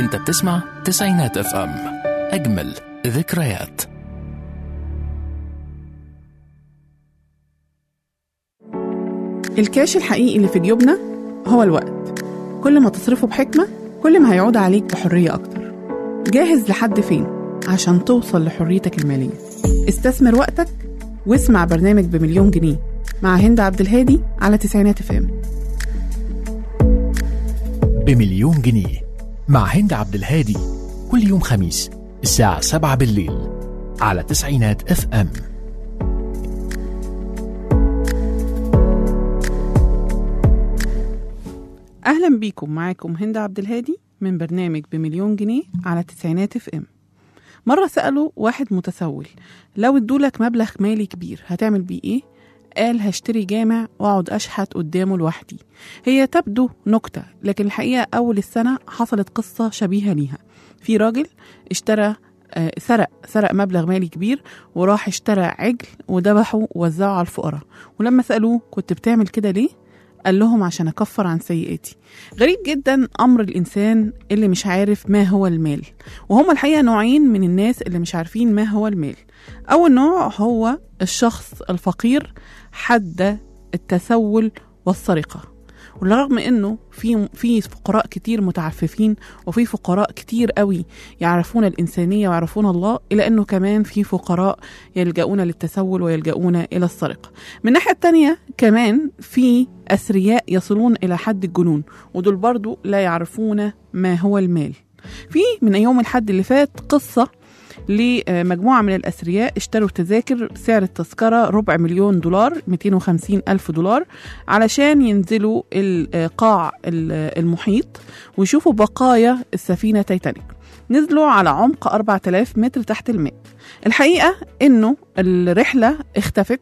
انت بتسمع تسعينات اف ام اجمل ذكريات الكاش الحقيقي اللي في جيوبنا هو الوقت كل ما تصرفه بحكمة كل ما هيعود عليك بحرية أكتر جاهز لحد فين عشان توصل لحريتك المالية استثمر وقتك واسمع برنامج بمليون جنيه مع هند عبد الهادي على تسعينات اف ام بمليون جنيه مع هند عبد الهادي كل يوم خميس الساعة 7 بالليل على تسعينات اف ام أهلا بيكم معاكم هند عبد الهادي من برنامج بمليون جنيه على تسعينات اف ام مرة سألوا واحد متسول لو ادولك مبلغ مالي كبير هتعمل بيه ايه؟ قال هشتري جامع واقعد اشحت قدامه لوحدي هي تبدو نكتة لكن الحقيقة أول السنة حصلت قصة شبيهة ليها في راجل اشترى آه، سرق سرق مبلغ مالي كبير وراح اشترى عجل وذبحه ووزعه على الفقراء ولما سألوه كنت بتعمل كده ليه؟ قال لهم عشان أكفر عن سيئاتي غريب جدا أمر الإنسان اللي مش عارف ما هو المال وهم الحقيقة نوعين من الناس اللي مش عارفين ما هو المال أول نوع هو الشخص الفقير حد التسول والسرقة ولرغم انه في في فقراء كتير متعففين وفي فقراء كتير قوي يعرفون الانسانيه ويعرفون الله الا انه كمان في فقراء يلجؤون للتسول ويلجؤون الى السرقه. من الناحيه التانية كمان في اثرياء يصلون الى حد الجنون ودول برضو لا يعرفون ما هو المال. في من يوم الحد اللي فات قصه لمجموعة من الأثرياء اشتروا تذاكر سعر التذكرة ربع مليون دولار 250 ألف دولار علشان ينزلوا القاع المحيط ويشوفوا بقايا السفينة تايتانيك نزلوا على عمق 4000 متر تحت الماء الحقيقة انه الرحلة اختفت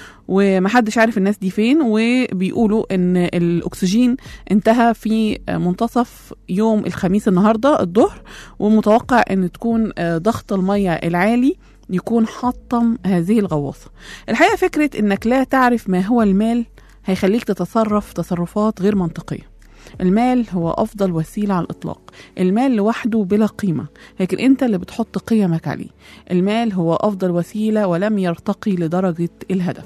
ومحدش عارف الناس دي فين وبيقولوا ان الاكسجين انتهى في منتصف يوم الخميس النهارده الظهر ومتوقع ان تكون ضغط الميه العالي يكون حطم هذه الغواصه الحقيقه فكره انك لا تعرف ما هو المال هيخليك تتصرف تصرفات غير منطقيه المال هو أفضل وسيلة على الإطلاق المال لوحده بلا قيمة لكن أنت اللي بتحط قيمك عليه المال هو أفضل وسيلة ولم يرتقي لدرجة الهدف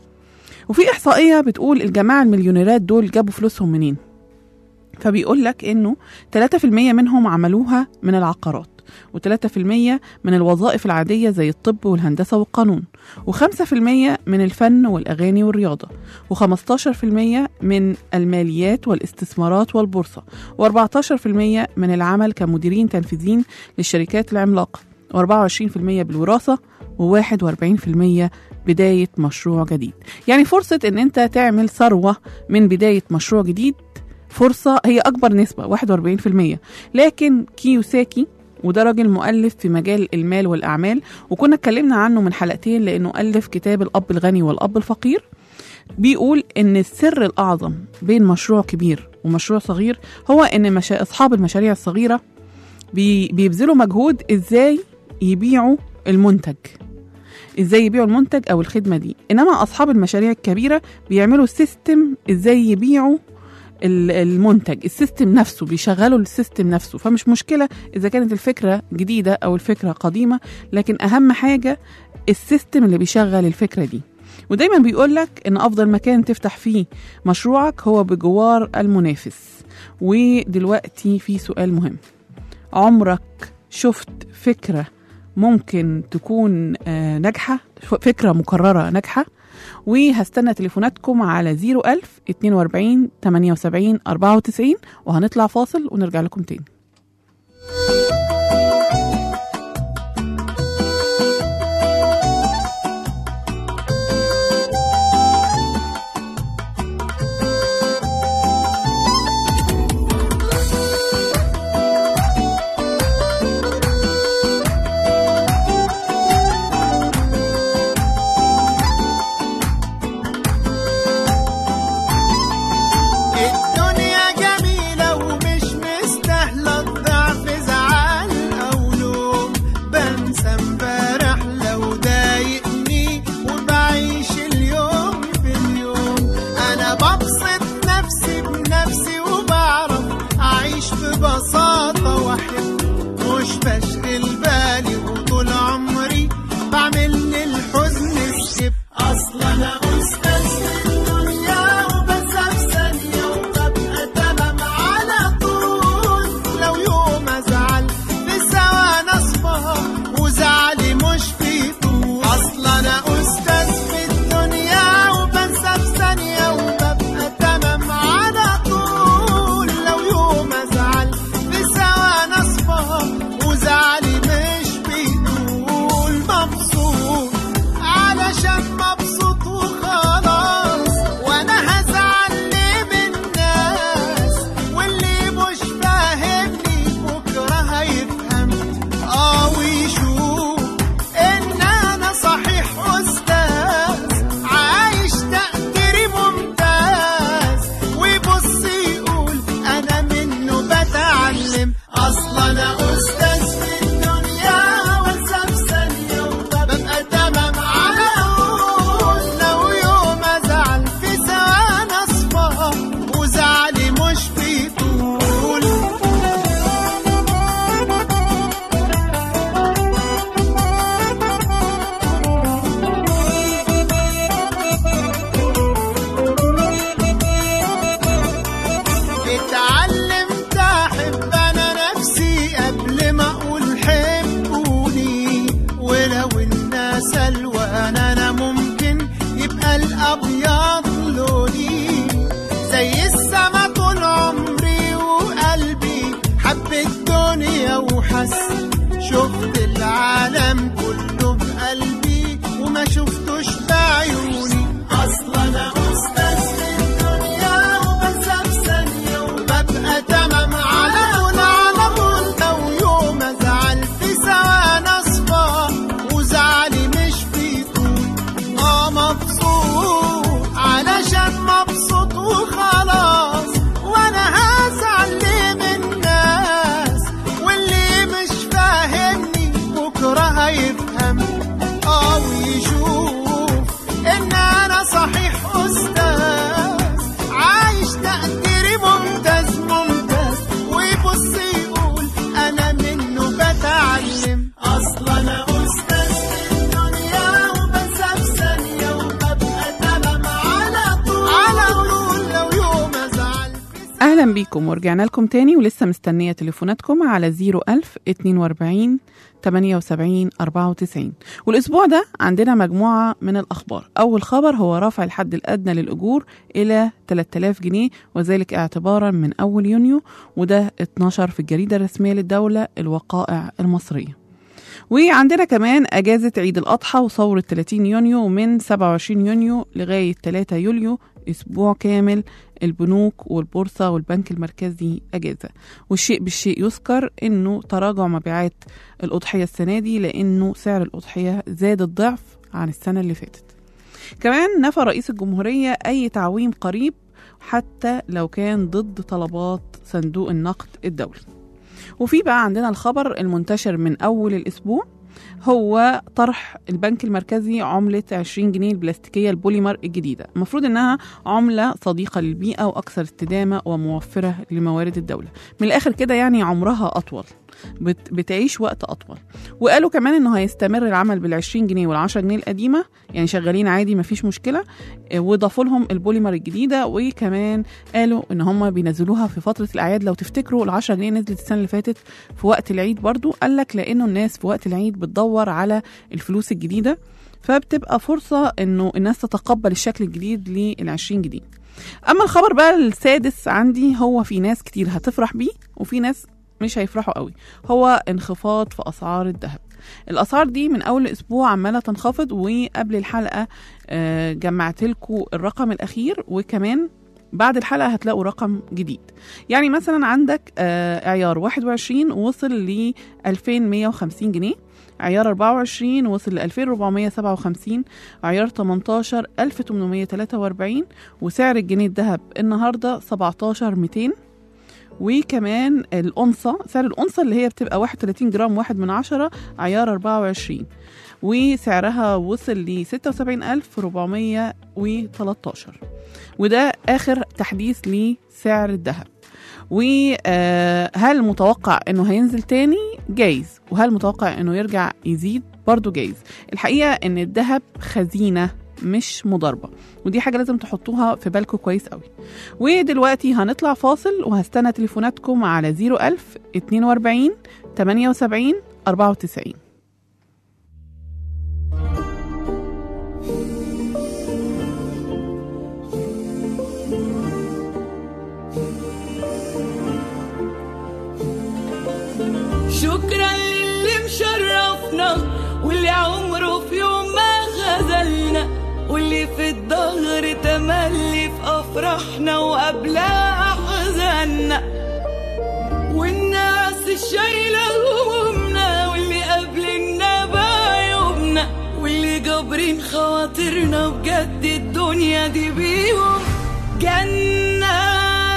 وفي إحصائية بتقول الجماعة المليونيرات دول جابوا فلوسهم منين فبيقول لك إنه 3% منهم عملوها من العقارات و3% من الوظائف العادية زي الطب والهندسة والقانون و5% من الفن والأغاني والرياضة و15% من الماليات والاستثمارات والبورصة و14% من العمل كمديرين تنفيذيين للشركات العملاقة و24% بالوراثة و41% بداية مشروع جديد يعني فرصة ان انت تعمل ثروة من بداية مشروع جديد فرصة هي أكبر نسبة 41% لكن كيوساكي وده راجل مؤلف في مجال المال والأعمال وكنا اتكلمنا عنه من حلقتين لأنه ألف كتاب الأب الغني والأب الفقير بيقول إن السر الأعظم بين مشروع كبير ومشروع صغير هو إن مشا... أصحاب المشاريع الصغيرة بي... بيبذلوا مجهود إزاي يبيعوا المنتج ازاي يبيعوا المنتج او الخدمه دي انما اصحاب المشاريع الكبيره بيعملوا سيستم ازاي يبيعوا المنتج السيستم نفسه بيشغلوا السيستم نفسه فمش مشكله اذا كانت الفكره جديده او الفكره قديمه لكن اهم حاجه السيستم اللي بيشغل الفكره دي ودايما بيقول لك ان افضل مكان تفتح فيه مشروعك هو بجوار المنافس ودلوقتي في سؤال مهم عمرك شفت فكره ممكن تكون ناجحه فكره مكرره ناجحه وهستنى تليفوناتكم على 01000 42 78 94 وهنطلع فاصل ونرجع لكم تاني الدنيا جميلة ومش مستاهلة الضعف شفت العالم كله بقلبي وما شفتوش بعيوني اصلا انا استاذ في الدنيا وبنسى في ثانيه وببقى تمام على طول على طول لو يوم ازعل في ثواني اصفى وزعلي مش في طول اه مبسوط علشان مبسوط وخلاص وانا هزعل ليه من الناس واللي مش فاهمني بكره هيفهم اه ويشوف ان انا صحيح استاذ عايش تقديري ممتاز ممتاز ويبص يقول انا منه بتعلم اصلا انا استاذ في الدنيا وبنسى في ثانيه وببقى تمام على طول على طول لو يوم ازعل في اهلا بيكم ورجعنا لكم تاني ولسه مستنيه تليفوناتكم على 01000 42 78 94 والاسبوع ده عندنا مجموعه من الاخبار اول خبر هو رفع الحد الادنى للاجور الى 3000 جنيه وذلك اعتبارا من اول يونيو وده 12 في الجريده الرسميه للدوله الوقائع المصريه وعندنا كمان أجازة عيد الأضحى وثورة 30 يونيو من 27 يونيو لغاية 3 يوليو أسبوع كامل البنوك والبورصة والبنك المركزي أجازة والشيء بالشيء يذكر أنه تراجع مبيعات الأضحية السنة دي لأنه سعر الأضحية زاد الضعف عن السنة اللي فاتت كمان نفى رئيس الجمهورية أي تعويم قريب حتى لو كان ضد طلبات صندوق النقد الدولي وفي بقى عندنا الخبر المنتشر من أول الأسبوع هو طرح البنك المركزي عملة 20 جنيه البلاستيكية البوليمر الجديدة المفروض إنها عملة صديقة للبيئة وأكثر استدامة وموفرة لموارد الدولة من الآخر كده يعني عمرها أطول بت- بتعيش وقت أطول وقالوا كمان إنه هيستمر العمل بال 20 جنيه وال 10 جنيه القديمة يعني شغالين عادي مفيش مشكلة آه، وضافوا لهم البوليمر الجديدة وكمان قالوا إن هم بينزلوها في فترة الأعياد لو تفتكروا ال 10 جنيه نزلت السنة اللي فاتت في وقت العيد برضو قال لك لأنه الناس في وقت العيد بتدور على الفلوس الجديدة فبتبقى فرصة إنه الناس تتقبل الشكل الجديد لل 20 جنيه أما الخبر بقى السادس عندي هو في ناس كتير هتفرح بيه وفي ناس مش هيفرحوا قوي هو انخفاض في أسعار الذهب الأسعار دي من أول أسبوع عمالة تنخفض وقبل الحلقة آه، جمعت لكم الرقم الأخير وكمان بعد الحلقة هتلاقوا رقم جديد يعني مثلا عندك آه، عيار 21 وصل ل 2150 جنيه عيار 24 وصل ل 2457 عيار 18 1843 وسعر الجنيه الذهب النهارده 17200 وكمان الأنصة سعر الأنصة اللي هي بتبقى 31 جرام واحد من عشرة عيار 24 وسعرها وصل ل 76413 وده آخر تحديث لسعر الذهب وهل متوقع انه هينزل تاني جايز وهل متوقع انه يرجع يزيد برضو جايز الحقيقة ان الذهب خزينة مش مضاربة ودي حاجة لازم تحطوها في بالكم كويس قوي ودلوقتي هنطلع فاصل وهستنى تليفوناتكم على 01000 42 78 94 شكرا للي مشرفنا واللي عمره في يوم ما خذلنا واللي في الظهر تملي في افراحنا وقبلها احزاننا والناس الشايله همومنا واللي قابلنا بعيوبنا واللي جابرين خواطرنا بجد الدنيا دي بيهم جنه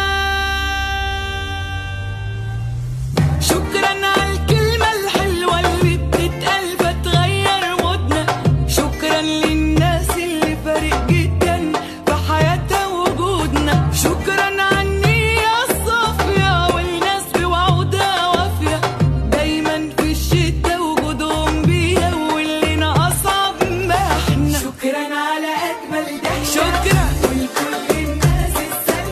شكرا على الكلمة الحلوة اللي بتتقال فتغير مودنا شكرا للناس اللي فارق جدا في حياتها وجودنا شكرا على النية الصافية والناس بوعودها وافية دايما في الشتا وجودهم بيها واللي أصعب ما احنا شكرا على أجمل ضحكة شكرا ولكل الناس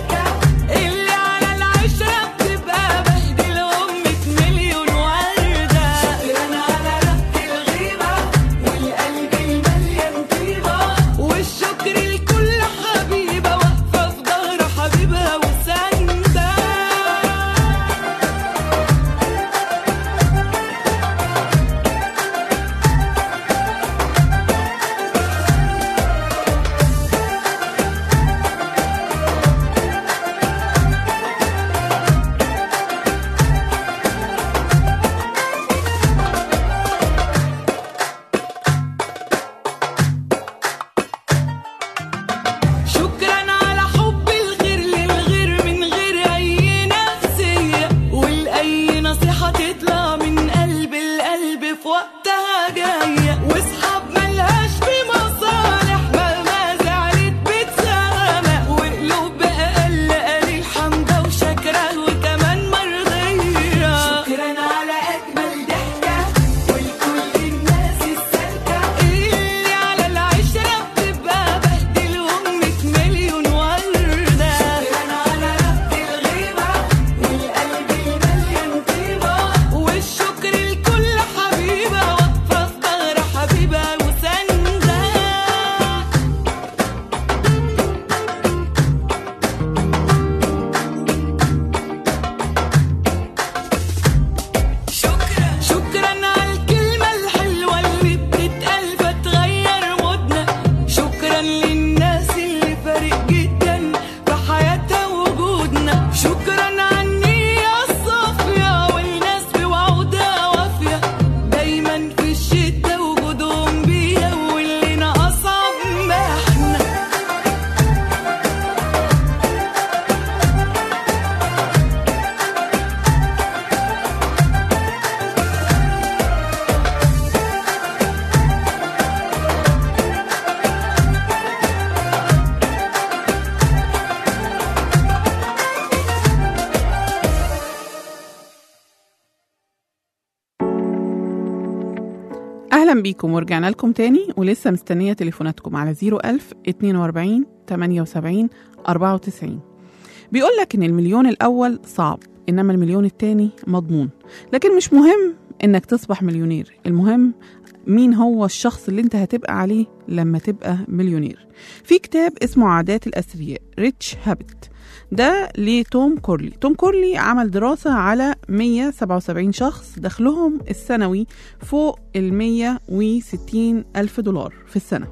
أهلا بيكم ورجعنا لكم تاني ولسه مستنية تليفوناتكم على 01000 42 78 94 بيقول لك إن المليون الأول صعب إنما المليون التاني مضمون لكن مش مهم إنك تصبح مليونير المهم مين هو الشخص اللي انت هتبقى عليه لما تبقى مليونير في كتاب اسمه عادات الأثرياء ريتش هابت ده لتوم كورلي توم كورلي عمل دراسة على 177 شخص دخلهم السنوي فوق ال 160 ألف دولار في السنة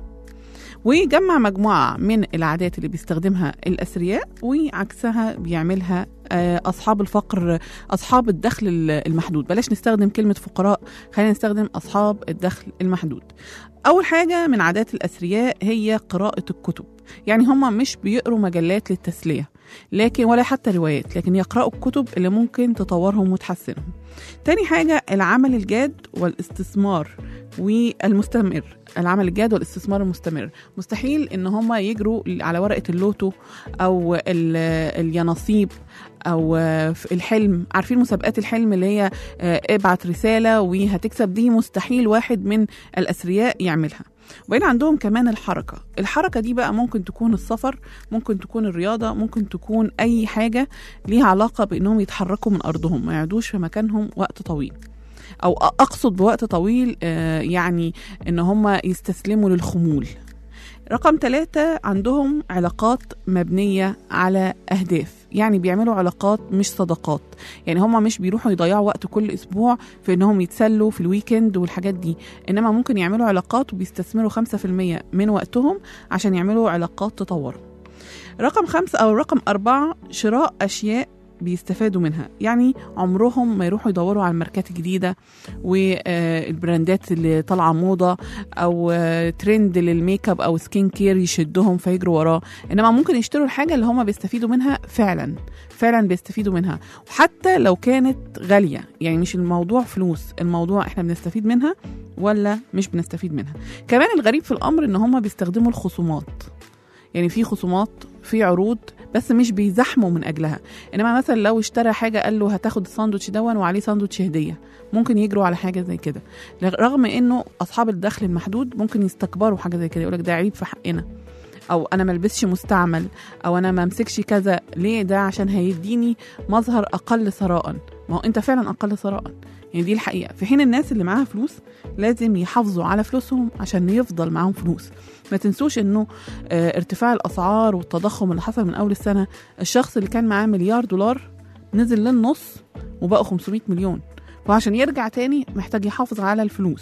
وجمع مجموعة من العادات اللي بيستخدمها الأثرياء وعكسها بيعملها آه، أصحاب الفقر أصحاب الدخل المحدود بلاش نستخدم كلمة فقراء خلينا نستخدم أصحاب الدخل المحدود أول حاجة من عادات الأثرياء هي قراءة الكتب يعني هم مش بيقروا مجلات للتسلية لكن ولا حتى روايات لكن يقرأوا الكتب اللي ممكن تطورهم وتحسنهم تاني حاجة العمل الجاد والاستثمار والمستمر العمل الجاد والاستثمار المستمر مستحيل ان هم يجروا على ورقة اللوتو او ال- اليانصيب او آه، في الحلم عارفين مسابقات الحلم اللي هي آه، ابعت رسالة وهتكسب دي مستحيل واحد من الاثرياء يعملها وبعدين عندهم كمان الحركة الحركة دي بقى ممكن تكون السفر ممكن تكون الرياضة ممكن تكون أي حاجة ليها علاقة بأنهم يتحركوا من أرضهم ما يقعدوش في مكانهم وقت طويل أو أ- أقصد بوقت طويل آه، يعني إن هم يستسلموا للخمول رقم ثلاثة عندهم علاقات مبنية على أهداف يعني بيعملوا علاقات مش صداقات يعني هم مش بيروحوا يضيعوا وقت كل أسبوع في إنهم يتسلوا في الويكند والحاجات دي إنما ممكن يعملوا علاقات وبيستثمروا 5% من وقتهم عشان يعملوا علاقات تطورهم رقم خمسة أو رقم أربعة شراء أشياء بيستفادوا منها يعني عمرهم ما يروحوا يدوروا على الماركات الجديدة والبراندات اللي طالعة موضة أو آه، ترند للميك اب أو سكين كير يشدهم فيجروا وراه إنما ممكن يشتروا الحاجة اللي هم بيستفيدوا منها فعلا فعلا بيستفيدوا منها وحتى لو كانت غالية يعني مش الموضوع فلوس الموضوع احنا بنستفيد منها ولا مش بنستفيد منها كمان الغريب في الأمر إن هم بيستخدموا الخصومات يعني في خصومات في عروض بس مش بيزحموا من اجلها انما مثلا لو اشترى حاجه قال له هتاخد الساندوتش دون وعليه ساندوتش هديه ممكن يجروا على حاجه زي كده رغم انه اصحاب الدخل المحدود ممكن يستكبروا حاجه زي كده يقولك ده عيب في حقنا او انا ما البسش مستعمل او انا ما امسكش كذا ليه ده عشان هيديني مظهر اقل ثراء ما هو انت فعلا اقل ثراء يعني دي الحقيقه في حين الناس اللي معاها فلوس لازم يحافظوا على فلوسهم عشان يفضل معاهم فلوس ما تنسوش انه آه، ارتفاع الاسعار والتضخم اللي حصل من اول السنه الشخص اللي كان معاه مليار دولار نزل للنص وبقى 500 مليون وعشان يرجع تاني محتاج يحافظ على الفلوس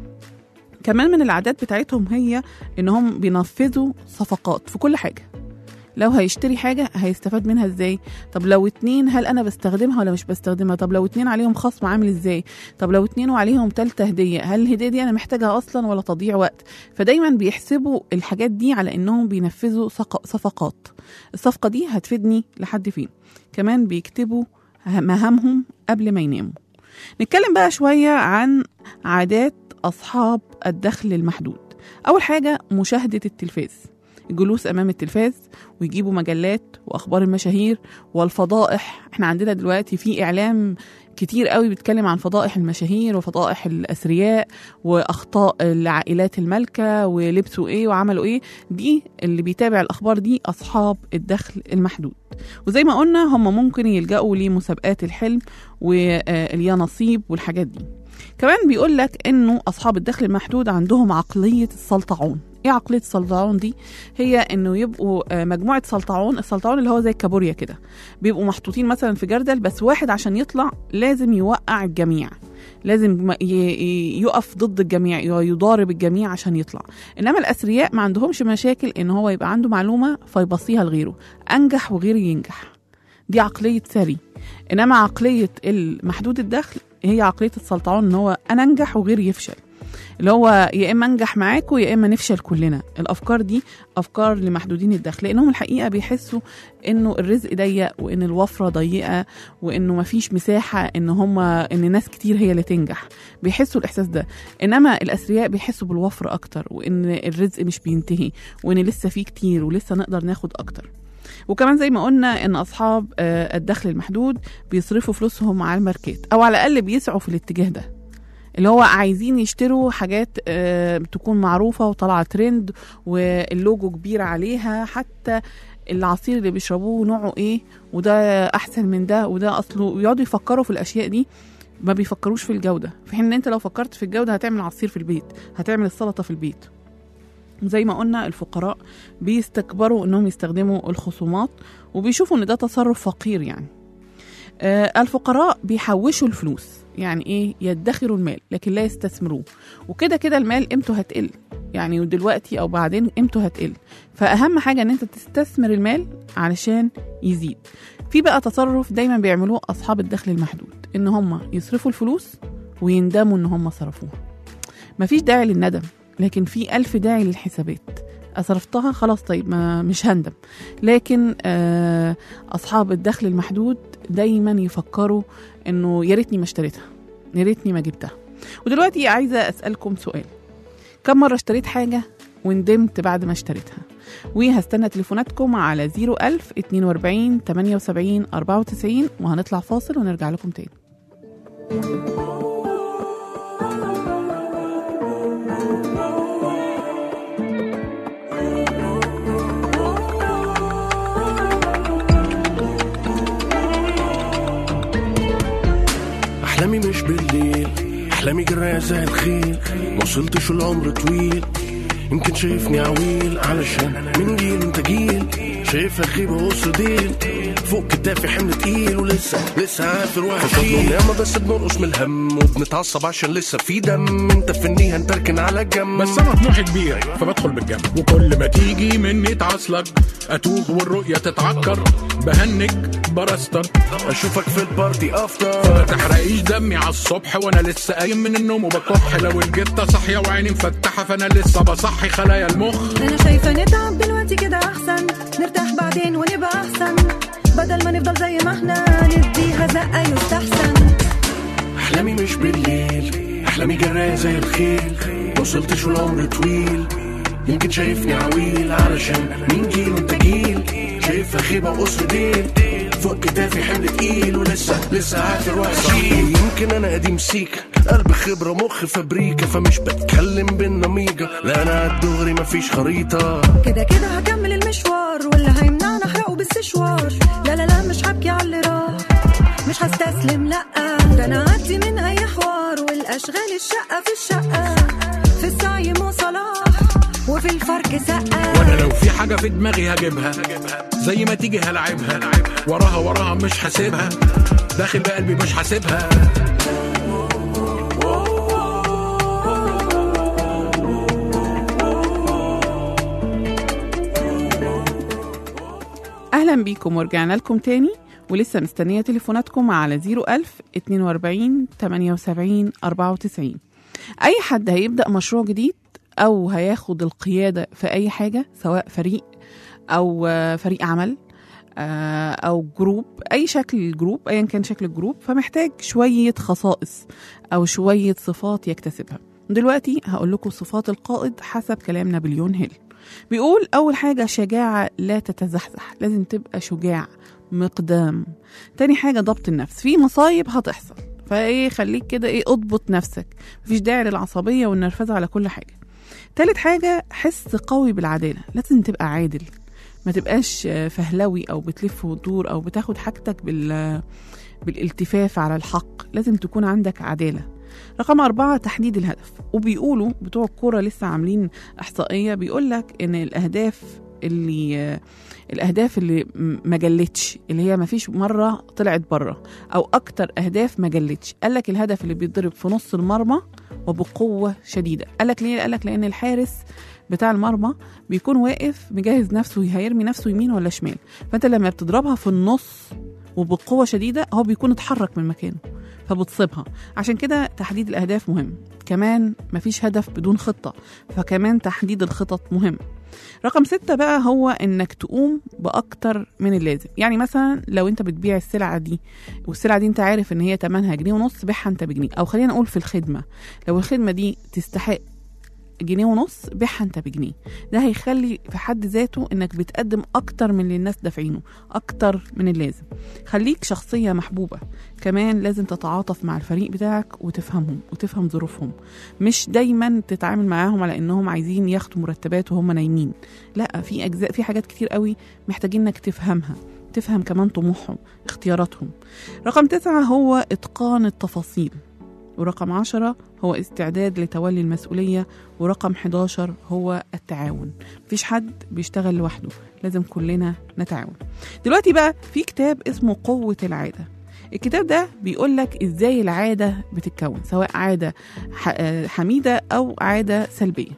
كمان من العادات بتاعتهم هي انهم بينفذوا صفقات في كل حاجه لو هيشتري حاجة هيستفاد منها ازاي طب لو اتنين هل انا بستخدمها ولا مش بستخدمها طب لو اتنين عليهم خصم عامل ازاي طب لو اتنين وعليهم تالتة هدية هل الهدية دي انا محتاجها اصلا ولا تضييع وقت فدايما بيحسبوا الحاجات دي على انهم بينفذوا صق- صفقات الصفقة دي هتفيدني لحد فين كمان بيكتبوا مهامهم قبل ما يناموا نتكلم بقى شوية عن عادات أصحاب الدخل المحدود أول حاجة مشاهدة التلفاز الجلوس أمام التلفاز ويجيبوا مجلات وأخبار المشاهير والفضائح احنا عندنا دلوقتي في إعلام كتير قوي بيتكلم عن فضائح المشاهير وفضائح الأثرياء وأخطاء العائلات المالكة ولبسوا إيه وعملوا إيه دي اللي بيتابع الأخبار دي أصحاب الدخل المحدود وزي ما قلنا هم ممكن يلجأوا لمسابقات الحلم واليانصيب والحاجات دي كمان بيقول لك انه اصحاب الدخل المحدود عندهم عقليه السلطعون ايه عقليه السلطعون دي هي انه يبقوا آه، مجموعه سلطعون السلطعون اللي هو زي الكابوريا كده بيبقوا محطوطين مثلا في جردل بس واحد عشان يطلع لازم يوقع الجميع لازم ما- ي- ي- يقف ضد الجميع ي- يضارب الجميع عشان يطلع انما الاثرياء ما عندهمش مشاكل ان هو يبقى عنده معلومه فيبصيها لغيره انجح وغيره ينجح دي عقليه ثري انما عقليه المحدود الدخل هي عقليه السلطعون ان هو انا انجح وغيري يفشل اللي هو يا اما انجح معاكم يا اما نفشل كلنا الافكار دي افكار لمحدودين الدخل لانهم الحقيقه بيحسوا انه الرزق ضيق وان الوفره ضيقه وانه مفيش مساحه ان هم ان ناس كتير هي اللي تنجح بيحسوا الاحساس ده انما الاثرياء بيحسوا بالوفره اكتر وان الرزق مش بينتهي وان لسه فيه كتير ولسه نقدر ناخد اكتر وكمان زي ما قلنا ان اصحاب آه، الدخل المحدود بيصرفوا فلوسهم على الماركات او على الاقل بيسعوا في الاتجاه ده اللي هو عايزين يشتروا حاجات آه، تكون معروفة وطالعة ترند واللوجو كبير عليها حتى العصير اللي بيشربوه نوعه ايه وده احسن من ده وده اصله ويقعدوا يفكروا في الاشياء دي ما بيفكروش في الجودة في حين ان انت لو فكرت في الجودة هتعمل عصير في البيت هتعمل السلطة في البيت زي ما قلنا الفقراء بيستكبروا انهم يستخدموا الخصومات وبيشوفوا ان ده تصرف فقير يعني آه الفقراء بيحوشوا الفلوس يعني ايه يدخروا المال لكن لا يستثمروه وكده كده المال قيمته هتقل يعني ودلوقتي او بعدين قيمته هتقل فاهم حاجه ان انت تستثمر المال علشان يزيد في بقى تصرف دايما بيعملوه اصحاب الدخل المحدود ان هم يصرفوا الفلوس ويندموا ان هم صرفوها مفيش داعي للندم لكن في ألف داعي للحسابات صرفتها خلاص طيب ما مش هندم لكن آه أصحاب الدخل المحدود دايما يفكروا إنه يا ريتني ما اشتريتها يا ريتني ما جبتها ودلوقتي عايزة أسألكم سؤال كم مرة اشتريت حاجة وندمت بعد ما اشتريتها وهستنى تليفوناتكم على 01000 42 78 94 وهنطلع فاصل ونرجع لكم تاني احلامي مش بالليل احلامي جرايه زي الخيل ما وصلتش العمر طويل يمكن شايفني عويل علشان من جيل انت جيل شايفها خيبه وسط ديل فوق كتافي حمل تقيل ولسه لسه عافر وهشيل ياما بس بنرقص من الهم وبنتعصب عشان لسه في دم انت في النهايه هنتركن على جنب بس انا طموحي كبير فبدخل بالجنب وكل ما تيجي مني تعصلك اتوه والرؤيه تتعكر بهنك برستر اشوفك في البارتي ما افتر تحرقيش دمي على الصبح وانا لسه قايم من النوم وبكح لو الجتة صاحيه وعيني مفتحه فانا لسه بصحي خلايا المخ انا شايفه نتعب دلوقتي كده احسن نرتاح بعدين ونبقى احسن بدل ما نفضل زي ما احنا نديها زقه يستحسن احلامي مش بالليل احلامي جرايه زي الخيل ما وصلتش والعمر طويل يمكن شايفني عويل علشان مين جيل وانت جيل شايفها خيبه وقصر ديل فوق كتافي حمل تقيل ولسه لسه عافر وهشيل يمكن انا قديم سيكا قلب خبره مخ فابريكا فمش بتكلم بالنميجه لا انا على الدغري مفيش خريطه كده كده هكمل المشوار واللي هيمنعنا احرقه بالسشوار لا لا لا مش هبكي على اللي راح مش هستسلم لا ده انا عدي من اي حوار والاشغال الشقه في الشقه في السعي مو صلاح وفي الفرق سقه وانا لو في حاجه في دماغي هجيبها زي ما تيجي هلعبها وراها وراها مش حاسبها داخل بقلبي مش حاسبها اهلا بيكم ورجعنا لكم تاني ولسه مستنيه تليفوناتكم على 01000 42 78 94 اي حد هيبدا مشروع جديد او هياخد القياده في اي حاجه سواء فريق او آه، فريق عمل آه، او جروب اي شكل الجروب ايا كان شكل الجروب فمحتاج شويه خصائص او شويه صفات يكتسبها دلوقتي هقول لكم صفات القائد حسب كلام نابليون هيل بيقول اول حاجه شجاعه لا تتزحزح لازم تبقى شجاع مقدام تاني حاجه ضبط النفس في مصايب هتحصل فايه خليك كده ايه اضبط نفسك مفيش داعي للعصبيه والنرفزه على كل حاجه تالت حاجه حس قوي بالعداله لازم تبقى عادل ما تبقاش آه، فهلوي او بتلف وتدور او بتاخد حاجتك بال بالالتفاف على الحق لازم تكون عندك عداله رقم أربعة تحديد الهدف وبيقولوا بتوع الكورة لسه عاملين إحصائية بيقول لك إن الأهداف اللي الأهداف اللي م- ما جلتش اللي هي ما فيش مرة طلعت بره أو أكتر أهداف ما جلتش قال لك الهدف اللي بيتضرب في نص المرمى وبقوة شديدة قال لك ليه قال لك لأن الحارس بتاع المرمى بيكون واقف مجهز نفسه هيرمي نفسه يمين ولا شمال فأنت لما بتضربها في النص وبقوة شديدة هو بيكون اتحرك من مكانه فبتصيبها عشان كده تحديد الأهداف مهم كمان مفيش هدف بدون خطة فكمان تحديد الخطط مهم رقم ستة بقى هو انك تقوم باكتر من اللازم يعني مثلا لو انت بتبيع السلعة دي والسلعة دي انت عارف ان هي تمنها جنيه ونص بيعها انت بجنيه او خلينا نقول في الخدمة لو الخدمة دي تستحق جنيه ونص بيعها انت بجنيه ده هيخلي في حد ذاته انك بتقدم اكتر من اللي الناس دافعينه اكتر من اللازم خليك شخصيه محبوبه كمان لازم تتعاطف مع الفريق بتاعك وتفهمهم وتفهم ظروفهم مش دايما تتعامل معاهم على انهم عايزين ياخدوا مرتبات وهم نايمين لا في اجزاء في حاجات كتير قوي محتاجين انك تفهمها تفهم كمان طموحهم اختياراتهم رقم تسعة هو إتقان التفاصيل ورقم عشرة هو استعداد لتولي المسؤولية ورقم 11 هو التعاون مفيش حد بيشتغل لوحده لازم كلنا نتعاون دلوقتي بقى في كتاب اسمه قوة العادة الكتاب ده بيقول لك ازاي العادة بتتكون سواء عادة ح- آه، حميدة أو عادة سلبية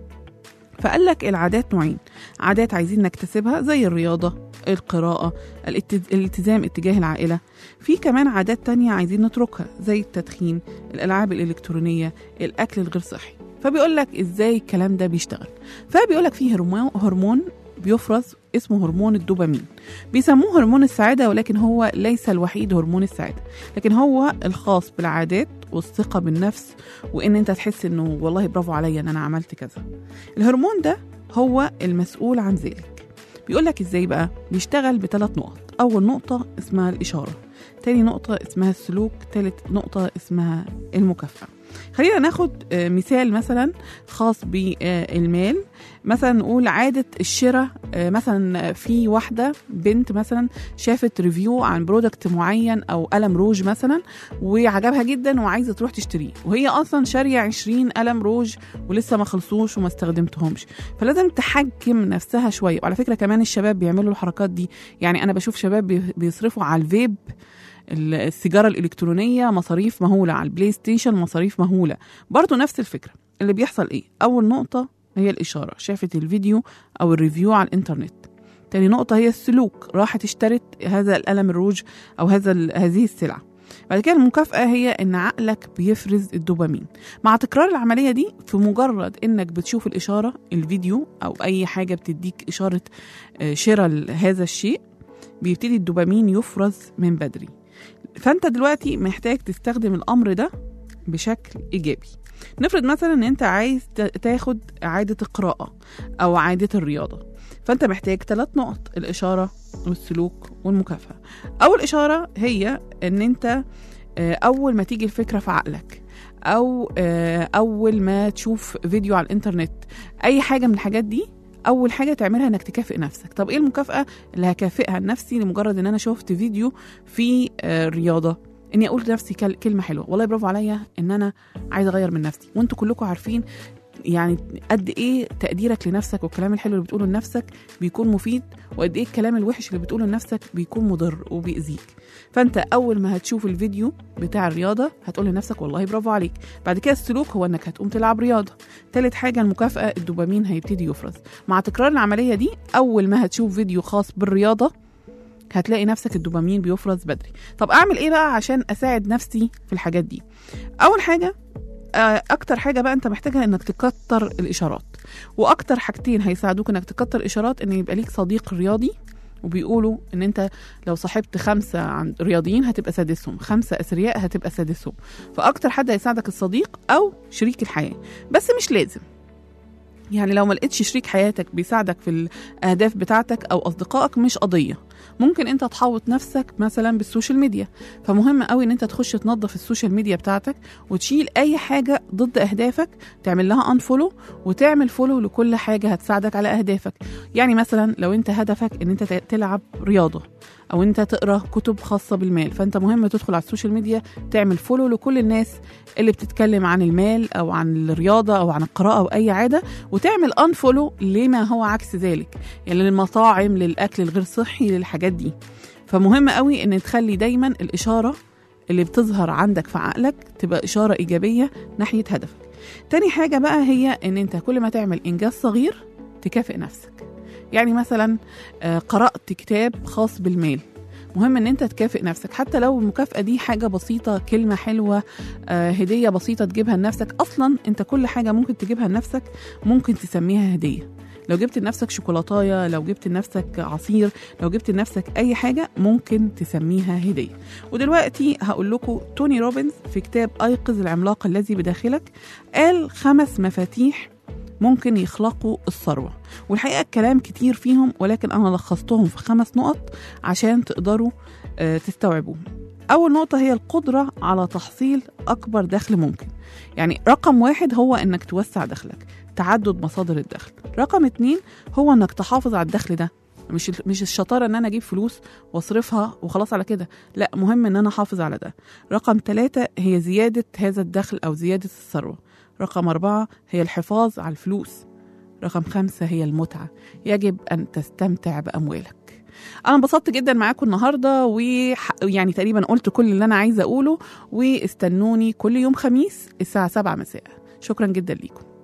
فقال لك العادات نوعين عادات عايزين نكتسبها زي الرياضة القراءة الالت- الالتزام اتجاه العائلة في كمان عادات تانية عايزين نتركها زي التدخين الألعاب الإلكترونية الأكل الغير صحي فبيقول لك إزاي الكلام ده بيشتغل فبيقول لك فيه هرمون, هرمون بيفرز اسمه هرمون الدوبامين بيسموه هرمون السعادة ولكن هو ليس الوحيد هرمون السعادة لكن هو الخاص بالعادات والثقة بالنفس وإن أنت تحس إنه والله برافو عليا إن أنا عملت كذا الهرمون ده هو المسؤول عن ذلك بيقول لك ازاي بقى بيشتغل بثلاث نقط اول نقطه اسمها الاشاره تاني نقطه اسمها السلوك تالت نقطه اسمها المكافاه خلينا ناخد آه، مثال مثلا خاص بالمال مثلا نقول عادة الشراء آه، مثلا في واحدة بنت مثلا شافت ريفيو عن برودكت معين أو قلم روج مثلا وعجبها جدا وعايزة تروح تشتريه وهي أصلا شارية 20 قلم روج ولسه ما خلصوش وما استخدمتهمش فلازم تحكم نفسها شوية وعلى فكرة كمان الشباب بيعملوا الحركات دي يعني أنا بشوف شباب بي- بيصرفوا على الفيب ال- السيجاره الالكترونيه مصاريف مهوله على البلاي ستيشن مصاريف مهوله برضو نفس الفكره اللي بيحصل ايه اول نقطه هي الاشاره شافت الفيديو او الريفيو على الانترنت تاني نقطة هي السلوك راحت اشترت هذا القلم الروج أو هذا ال- هذه السلعة بعد كده المكافأة هي إن عقلك بيفرز الدوبامين مع تكرار العملية دي في مجرد إنك بتشوف الإشارة الفيديو أو أي حاجة بتديك إشارة آه، شراء هذا الشيء بيبتدي الدوبامين يفرز من بدري فانت دلوقتي محتاج تستخدم الامر ده بشكل ايجابي نفرض مثلا ان انت عايز تا- تاخد عاده القراءه او عاده الرياضه فانت محتاج ثلاث نقط الاشاره والسلوك والمكافاه اول اشاره هي ان انت آه، اول ما تيجي الفكره في عقلك او آه، اول ما تشوف فيديو على الانترنت اي حاجه من الحاجات دي اول حاجه تعملها انك تكافئ نفسك طب ايه المكافاه اللي هكافئها لنفسي لمجرد ان انا شفت فيديو في آه، رياضه اني اقول لنفسي كل- كلمه حلوه والله برافو عليا ان انا عايزه اغير من نفسي وانتوا كلكم عارفين يعني قد ايه تقديرك لنفسك والكلام الحلو اللي بتقوله لنفسك بيكون مفيد وقد ايه الكلام الوحش اللي بتقوله لنفسك بيكون مضر وبيأذيك فانت اول ما هتشوف الفيديو بتاع الرياضه هتقول لنفسك والله برافو عليك بعد كده السلوك هو انك هتقوم تلعب رياضه تالت حاجه المكافاه الدوبامين هيبتدي يفرز مع تكرار العمليه دي اول ما هتشوف فيديو خاص بالرياضه هتلاقي نفسك الدوبامين بيفرز بدري طب اعمل ايه بقى عشان اساعد نفسي في الحاجات دي اول حاجه آه، اكتر حاجه بقى انت محتاجها انك تكتر الاشارات واكتر حاجتين هيساعدوك انك تكتر الاشارات ان يبقى ليك صديق رياضي وبيقولوا ان انت لو صاحبت خمسه عن رياضيين هتبقى سادسهم خمسه اثرياء هتبقى سادسهم فاكتر حد هيساعدك الصديق او شريك الحياه بس مش لازم يعني لو ما لقيتش شريك حياتك بيساعدك في الاهداف بتاعتك او اصدقائك مش قضيه ممكن انت تحوط نفسك مثلا بالسوشيال ميديا فمهم قوي ان انت تخش تنظف السوشيال ميديا بتاعتك وتشيل اي حاجه ضد اهدافك تعمل لها انفولو وتعمل فولو لكل حاجه هتساعدك على اهدافك يعني مثلا لو انت هدفك ان انت ت- تلعب رياضه او انت تقرا كتب خاصه بالمال فانت مهم تدخل على السوشيال ميديا تعمل فولو لكل الناس اللي بتتكلم عن المال او عن الرياضه او عن القراءه او اي عاده وتعمل انفولو لما هو عكس ذلك يعني للمطاعم للاكل الغير صحي للحاجات دي فمهم قوي ان تخلي دايما الاشاره اللي بتظهر عندك في عقلك تبقى اشاره ايجابيه ناحيه هدفك تاني حاجه بقى هي ان انت كل ما تعمل انجاز صغير تكافئ نفسك يعني مثلا آه، قرات كتاب خاص بالمال مهم ان انت تكافئ نفسك حتى لو المكافاه دي حاجه بسيطه كلمه حلوه آه، هديه بسيطه تجيبها لنفسك اصلا انت كل حاجه ممكن تجيبها لنفسك ممكن تسميها هديه لو جبت لنفسك شوكولاتايه لو جبت لنفسك عصير لو جبت لنفسك اي حاجه ممكن تسميها هديه ودلوقتي هقول لكم توني روبنز في كتاب ايقظ العملاق الذي بداخلك قال خمس مفاتيح ممكن يخلقوا الثروة والحقيقة الكلام كتير فيهم ولكن أنا لخصتهم في خمس نقط عشان تقدروا آه، تستوعبوهم أول نقطة هي القدرة على تحصيل أكبر دخل ممكن يعني رقم واحد هو إنك توسع دخلك تعدد مصادر الدخل رقم اتنين هو إنك تحافظ على الدخل ده مش مش الشطارة إن أنا أجيب فلوس وأصرفها وخلاص على كده لا مهم إن أنا أحافظ على ده رقم ثلاثة هي زيادة هذا الدخل أو زيادة الثروة رقم أربعة هي الحفاظ على الفلوس رقم خمسة هي المتعة يجب أن تستمتع بأموالك أنا انبسطت جدا معاكم النهاردة ويعني تقريبا قلت كل اللي أنا عايزة أقوله واستنوني كل يوم خميس الساعة 7 مساء شكرا جدا ليكم